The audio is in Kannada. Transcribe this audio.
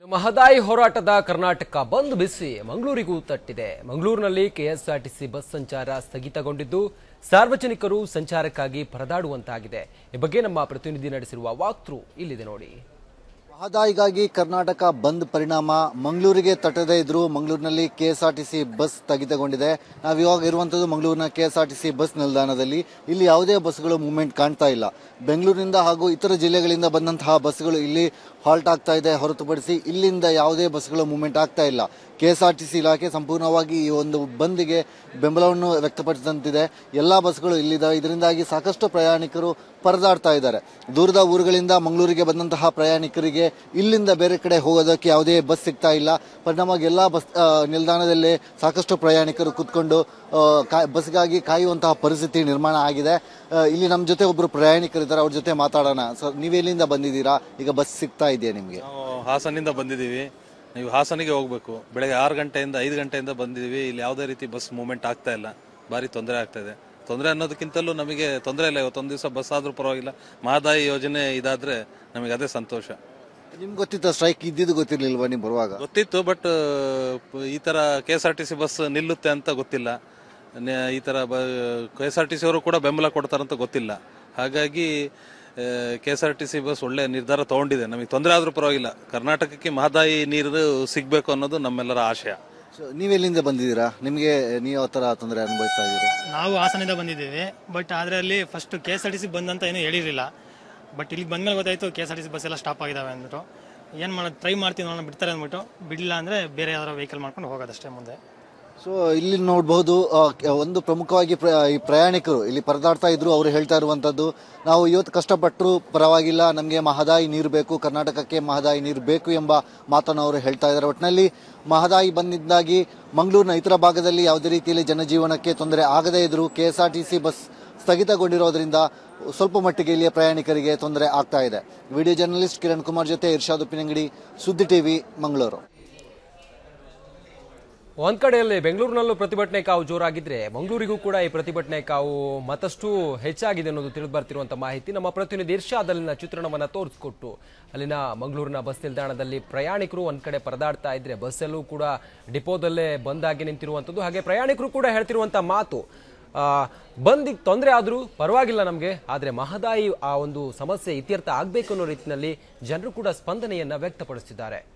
ಮಹದಾಯಿ ಹೋರಾಟದ ಕರ್ನಾಟಕ ಬಂದ್ ಬಿಸಿ ಮಂಗಳೂರಿಗೂ ತಟ್ಟಿದೆ ಮಂಗಳೂರಿನಲ್ಲಿ ಕೆಎಸ್ಆರ್ಟಿಸಿ ಬಸ್ ಸಂಚಾರ ಸ್ಥಗಿತಗೊಂಡಿದ್ದು ಸಾರ್ವಜನಿಕರು ಸಂಚಾರಕ್ಕಾಗಿ ಪರದಾಡುವಂತಾಗಿದೆ ಈ ಬಗ್ಗೆ ನಮ್ಮ ಪ್ರತಿನಿಧಿ ನಡೆಸಿರುವ ವಾಕ್ಥ್ರೂ ಇಲ್ಲಿದೆ ನೋಡಿ ಮಹದಾಯಿಗಾಗಿ ಕರ್ನಾಟಕ ಬಂದ್ ಪರಿಣಾಮ ಮಂಗಳೂರಿಗೆ ತಟ್ಟದೇ ಇದ್ರು ಮಂಗಳೂರಿನಲ್ಲಿ ಕೆಎಸ್ಆರ್ಟಿಸಿ ಬಸ್ ಸ್ಥಗಿತಗೊಂಡಿದೆ ನಾವು ಇವಾಗ ಇರುವಂತದ್ದು ಮಂಗಳೂರಿನ ಕೆಎಸ್ಆರ್ಟಿಸಿ ಬಸ್ ನಿಲ್ದಾಣದಲ್ಲಿ ಇಲ್ಲಿ ಯಾವುದೇ ಬಸ್ಗಳು ಮೂವ್ಮೆಂಟ್ ಕಾಣ್ತಾ ಇಲ್ಲ ಬೆಂಗಳೂರಿನಿಂದ ಹಾಗೂ ಇತರ ಜಿಲ್ಲೆಗಳಿಂದ ಬಂದಂತಹ ಬಸ್ಗಳು ಇಲ್ಲಿ ಹಾಲ್ಟ್ ಆಗ್ತಾ ಇದೆ ಹೊರತುಪಡಿಸಿ ಇಲ್ಲಿಂದ ಯಾವುದೇ ಬಸ್ಗಳು ಮೂವ್ಮೆಂಟ್ ಆಗ್ತಾ ಇಲ್ಲ ಕೆಎಸ್ಆರ್ಟಿಸಿ ಇಲಾಖೆ ಸಂಪೂರ್ಣವಾಗಿ ಈ ಒಂದು ಬಂದ್ಗೆ ಬೆಂಬಲವನ್ನು ವ್ಯಕ್ತಪಡಿಸಿದಂತಿದೆ ಎಲ್ಲಾ ಬಸ್ಗಳು ಇಲ್ಲಿದ್ದಾವೆ ಇದರಿಂದಾಗಿ ಸಾಕಷ್ಟು ಪ್ರಯಾಣಿಕರು ಪರದಾಡ್ತಾ ಇದ್ದಾರೆ ದೂರದ ಊರುಗಳಿಂದ ಮಂಗಳೂರಿಗೆ ಬಂದಂತಹ ಪ್ರಯಾಣಿಕರಿಗೆ ಇಲ್ಲಿಂದ ಬೇರೆ ಕಡೆ ಹೋಗೋದಕ್ಕೆ ಯಾವುದೇ ಬಸ್ ಸಿಗ್ತಾ ಇಲ್ಲ ಪರಿಣಾಮವಾಗಿ ಎಲ್ಲಾ ಬಸ್ ಆ, ನಿಲ್ದಾಣದಲ್ಲಿ ಸಾಕಷ್ಟು ಪ್ರಯಾಣಿಕರು ಕುತ್ಕೊಂಡು ಆ, ಕಾ- ಬಸ್ಗಾಗಿ ಕಾಯುವಂತಹ ಪರಿಸ್ಥಿತಿ ನಿರ್ಮಾಣ ಆಗಿದೆ ಆ, ಇಲ್ಲಿ ನಮ್ಮ ಜೊತೆ ಒಬ್ರು ಪ್ರಯಾಣಿಕರಿದ್ದಾರೆ ಅವ್ರ ಜೊತೆ ಮಾತಾಡೋಣ ಸರ್ ನೀವೆಲ್ಲಿಂದ ಬಂದಿದ್ದೀರಾ ಈಗ ಬಸ್ ಸಿಗ್ತಾ ಇದೆಯಾ ನಿಮ್ಗೆ ನಾವು ಹಾಸನಿಂದ ಬಂದಿದ್ದೀವಿ ನೀವು ಹಾಸನಿಗೆ ಹೋಗ್ಬೇಕು ಬೆಳಗ್ಗೆ ಆರು ಗಂಟೆಯಿಂದ ಐದು ಗಂಟೆಯಿಂದ ಬಂದಿದ್ದೀವಿ ಇಲ್ಲಿ ಯಾವುದೇ ರೀತಿ ಬಸ್ ಮೂವ್ಮೆಂಟ್ ಆಗ್ತಾ ಇಲ್ಲ ಭಾರಿ ತೊಂದರೆ ಆಗ್ತಾ ಇದೆ ತೊಂದರೆ ಅನ್ನೋದಕ್ಕಿಂತಲೂ ನಮಗೆ ತೊಂದರೆ ಇಲ್ಲ ಇವತ್ತೊಂದು ದಿವಸ ಬಸ್ ಆದ್ರೂ ಪರವಾಗಿಲ್ಲ ಮಹದಾಯಿ ಯೋಜನೆ ಇದಾದ್ರೆ ನಮಗೆ ಅದೇ ಸಂತೋಷ ನಿಮ್ಗೆ ಗೊತ್ತಿತ್ತ ಸ್ಟ್ರೈಕ್ ಇದ್ದಿದ್ದು ಗೊತ್ತಿರ್ಲಿಲ್ವಾ ನೀವು ಬರುವಾಗ ಗೊತ್ತಿತ್ತು ಬಟ್ ಈ ತರ K S R T C bus ನಿಲ್ಲುತ್ತೆ ಅಂತ ಗೊತ್ತಿಲ್ಲ ನೆ- ಈ ತರ K S R T C ಅವರು ಕೂಡ ಬೆಂಬಲ ಕೊಡ್ತಾರಂತ ಗೊತ್ತಿಲ್ಲ ಹಾಗಾಗಿ K S R T C bus ಒಳ್ಳೆ ನಿರ್ಧಾರ ತಗೊಂಡಿದೆ ನಮಗೆ ತೊಂದರೆ ಆದ್ರೂ ಪರವಾಗಿಲ್ಲ ಕರ್ನಾಟಕಕ್ಕೆ ಮಹದಾಯಿ ನೀರು ಸಿಗ್ಬೇಕು ಅನ್ನೋದು ನಮ್ಮೆಲ್ಲರ ಆಶಯ So, ನೀವೆಲ್ಲಿಂದ ಬಂದಿದ್ದೀರಾ ನಿಮ್ಗೆ ನೀವು ಯಾವ ತರ ತೊಂದರೆ ಅನುಭವಿಸ್ತಾ ಇದ್ದೀರಾ ನಾವು ಹಾಸನದಿಂದ ಬಂದಿದ್ದೀವಿ ಬಟ್ ಆದರೆ ಅಲ್ಲಿ first K S R T C ಬಂದಂತ ಏನೂ ಹೇಳಿರಲಿಲ್ಲ ಬಟ್ ಇಲ್ಲಿ ಬಂದ್ಮೇಲೆ ಗೊತ್ತಾಯ್ತು K S R T C bus ಎಲ್ಲ ಸ್ಟಾಪ್ ಆಗಿದಾವೆ ಅಂದ್ಬಿಟ್ಟು ಏನು ಮಾಡೋದು ಟ್ರೈ ಮಾಡ್ತೀವಿ ನೋಡೋಣ ಬಿಡ್ತಾರೆ ಅಂದ್ಬಿಟ್ಟು ಬಿಡಲಿಲ್ಲ ಅಂದರೆ ಬೇರೆ ಯಾವ್ದಾರು ವೆಹಿಕಲ್ ಮಾಡ್ಕೊಂಡು ಹೋಗೋದಷ್ಟೇ ಮುಂದೆ ಸೊ ಇಲ್ಲಿ ನೋಡಬಹುದು ಒಂದು ಪ್ರಮುಖವಾಗಿ ಪ್ರ- ಈ ಪ್ರಯಾಣಿಕರು ಇಲ್ಲಿ ಪರದಾಡ್ತಾ ಇದ್ರು ಅವರು ಹೇಳ್ತಾ ಇರುವಂತದ್ದು ನಾವು ಇವತ್ತು ಕಷ್ಟಪಟ್ಟರು ಪರವಾಗಿಲ್ಲ ನಮಗೆ ಮಹದಾಯಿ ನೀರು ಬೇಕು ಕರ್ನಾಟಕಕ್ಕೆ ಮಹದಾಯಿ ನೀರು ಬೇಕು ಎಂಬ ಮಾತನ್ನು ಅವರು ಹೇಳ್ತಾ ಇದ್ದಾರೆ ಒಟ್ಟಿನಲ್ಲಿ ಮಹದಾಯಿ ಬಂದಿದ್ದಾಗಿ ಮಂಗಳೂರಿನ ಇತರ ಭಾಗದಲ್ಲಿ ಯಾವುದೇ ರೀತಿಯಲ್ಲಿ ಜನಜೀವನಕ್ಕೆ ತೊಂದರೆ ಆಗದೇ ಇದ್ರು ಕೆಎಸ್ಆರ್ಟಿಸಿ ಬಸ್ ಸ್ಥಗಿತಗೊಂಡಿರೋದ್ರಿಂದ ಸ್ವಲ್ಪ ಮಟ್ಟಿಗೆ ಇಲ್ಲಿಯ ಪ್ರಯಾಣಿಕರಿಗೆ ತೊಂದರೆ ಆಗ್ತಾ ಇದೆ ವಿಡಿಯೋ ಜರ್ನಲಿಸ್ಟ್ ಕಿರಣ್ ಕುಮಾರ್ ಜೊತೆ ಇರ್ಷಾದ್ ಉಪ್ಪಿನಂಗಡಿ ಸುದ್ದಿ ಟಿವಿ ಮಂಗಳೂರು ಒಂದ್ ಕಡೆಯಲ್ಲಿ ಬೆಂಗಳೂರಿನಲ್ಲೂ ಪ್ರತಿಭಟನೆ ಕಾವು ಜೋರಾಗಿದ್ರೆ ಮಂಗಳೂರಿಗೂ ಕೂಡ ಈ ಪ್ರತಿಭಟನೆ ಕಾವು ಮತ್ತಷ್ಟು ಹೆಚ್ಚಾಗಿದೆ ಅನ್ನೋದು ತಿಳಿದು ಬರ್ತಿರುವಂತ ಮಾಹಿತಿ ನಮ್ಮ ಪ್ರತಿನಿಧಿ ಇರ್ಷಾದ್ ಅಲ್ಲಿನ ಚಿತ್ರಣವನ್ನ ತೋರಿಸ್ಕೊಟ್ಟು ಅಲ್ಲಿನ ಮಂಗಳೂರಿನ ಬಸ್ ನಿಲ್ದಾಣದಲ್ಲಿ ಪ್ರಯಾಣಿಕರು ಒಂದ್ ಕಡೆ ಪರದಾಡ್ತಾ ಇದ್ರೆ ಬಸ್ಸಲ್ಲೂ ಕೂಡ ಡಿಪೋದಲ್ಲೇ ಬಂದಾಗಿ ನಿಂತಿರುವಂತದ್ದು ಹಾಗೆ ಪ್ರಯಾಣಿಕರು ಕೂಡ ಹೇಳ್ತಿರುವಂತ ಮಾತು ಆ, ಬಂದಿಗ್ ತೊಂದರೆ ಆದ್ರೂ ಪರವಾಗಿಲ್ಲ ನಮಗೆ ಆದ್ರೆ ಮಹದಾಯಿ ಆ ಒಂದು ಸಮಸ್ಯೆ ಇತ್ಯರ್ಥ ಆಗ್ಬೇಕು ಅನ್ನೋ ರೀತಿಯಲ್ಲಿ ಜನರು ಕೂಡ ಸ್ಪಂದನೆಯನ್ನ ವ್ಯಕ್ತಪಡಿಸಿದ್ದಾರೆ